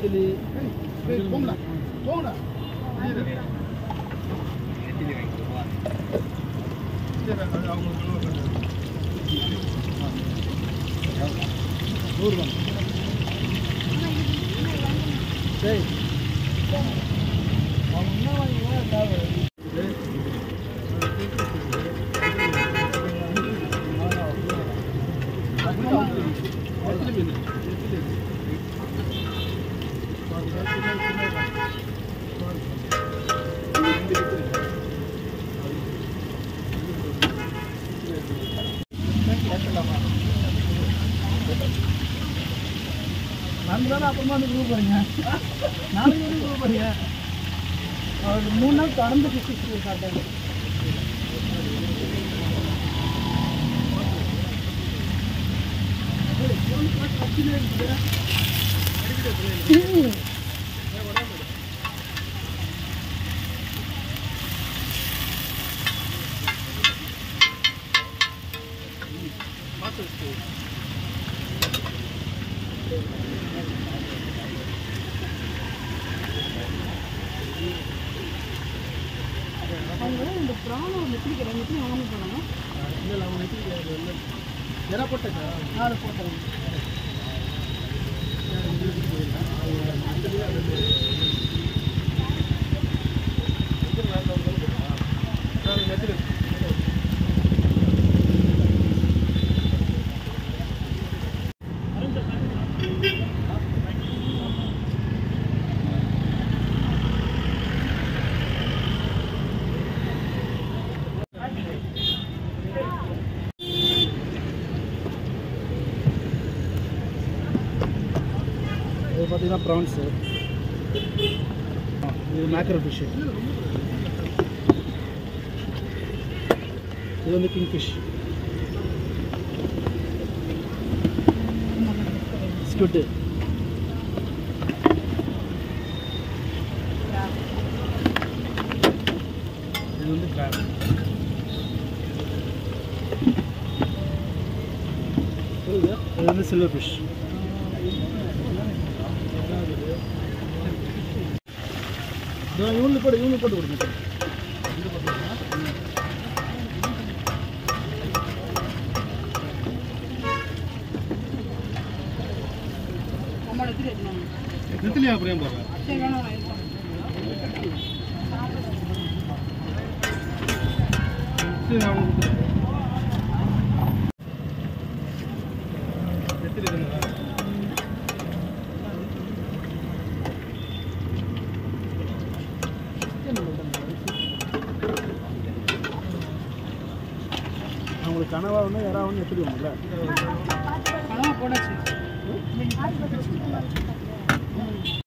நெத்திலி போங்கடா போங்கடா நூறுரூவா சரி அவங்க என்ன வாங்கினா தேவை நான் தானே அப்புறமா வந்து கொடுக்க போறீங்க நாளைக்கு வந்து கொடுக்க போறீங்க அவர் மூணு நாள் தொடர்ந்து பிடிச்சி சாப்பிட்டாங்க அவங்க இந்த ப்ராணம் நெத்திலி கடை நெத்திலி வாங்க போனாங்க இல்லை அவங்க நெத்திலி எறா போட்டேக்கா நாலு போட்டாங்க இது பார்த்தீங்கன்னா ப்ரான்ஸு இது மேக்கரல் ஃபிஷ்ஷு இது வந்து கிங் ஃபிஷ் ஸ்குட்டு இது வந்து crab. புரியுதா? இது வந்து சில்வர் ஃபிஷ் இவனு போட்டு இவனு போட்டு கொடுங்க அம்மா நெத்திலி எடுக்கணும் நெத்திலி அப்புறம் போடுறேன் சரி வேணாம் நான் இருக்கேன் சரி நான் உங்களுக்கு நெத்திலி தானே அவங்களுக்கு கனவா ஒன்று யாராவது ஒன்று எடுத்துடுவாங்கல்ல கனவா போடாச்சு